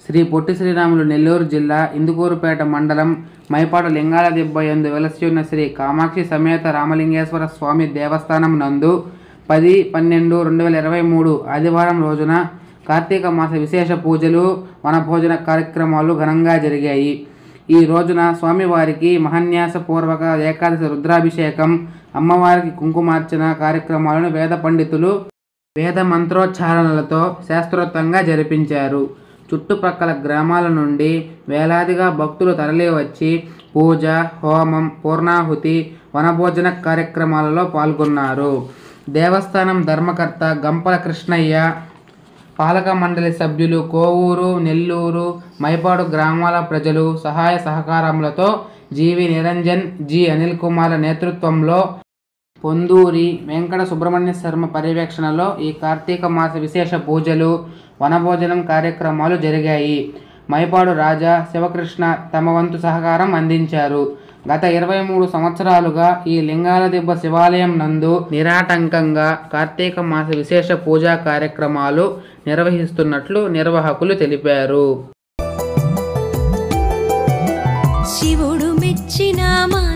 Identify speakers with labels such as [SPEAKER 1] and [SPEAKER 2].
[SPEAKER 1] శ్రీ పొట్టి శ్రీరాములు నెల్లూరు జిల్లా ఇందుకూరుపేట మండలం మైపాడు లింగాల దిబ్బ యందు వెలసి ఉన్న శ్రీ కామాక్షి సమేత రామలింగేశ్వర స్వామి దేవస్థానం నందు పది పన్నెండు రెండు వేల ఇరవై మూడు ఆదివారం రోజున కార్తీక మాస విశేష పూజలు వనభోజన కార్యక్రమాలు ఘనంగా జరిగాయి ఈ రోజున స్వామివారికి మహాన్యాసపూర్వక ఏకాదశి రుద్రాభిషేకం అమ్మవారికి కుంకుమార్చన కార్యక్రమాలను వేద పండితులు వేద మంత్రోచ్చారణలతో శాస్త్రోక్తంగా జరిపించారు చుట్టుప్రక్కల గ్రామాల నుండి వేలాదిగా భక్తులు తరలివచ్చి పూజ హోమం పూర్ణాహుతి వనభోజన కార్యక్రమాలలో పాల్గొన్నారు దేవస్థానం ధర్మకర్త గంపల కృష్ణయ్య పాలక మండలి సభ్యులు కోవూరు నెల్లూరు మైపాడు గ్రామాల ప్రజలు సహాయ సహకారములతో జీవి నిరంజన్ జి అనిల్ కుమార్ నేతృత్వంలో పొందూరి వెంకట సుబ్రహ్మణ్య శర్మ పర్యవేక్షణలో ఈ కార్తీక మాస విశేష పూజలు వనభోజనం కార్యక్రమాలు జరిగాయి మైపాడు రాజా శివకృష్ణ తమ వంతు సహకారం అందించారు గత ఇరవై మూడు సంవత్సరాలుగా ఈ లింగాల దిబ్బ శివాలయం నందు నిరాటంకంగా కార్తీక మాస విశేష పూజా కార్యక్రమాలు నిర్వహిస్తున్నట్లు నిర్వాహకులు తెలిపారు
[SPEAKER 2] శివుడు మెచ్చిన మా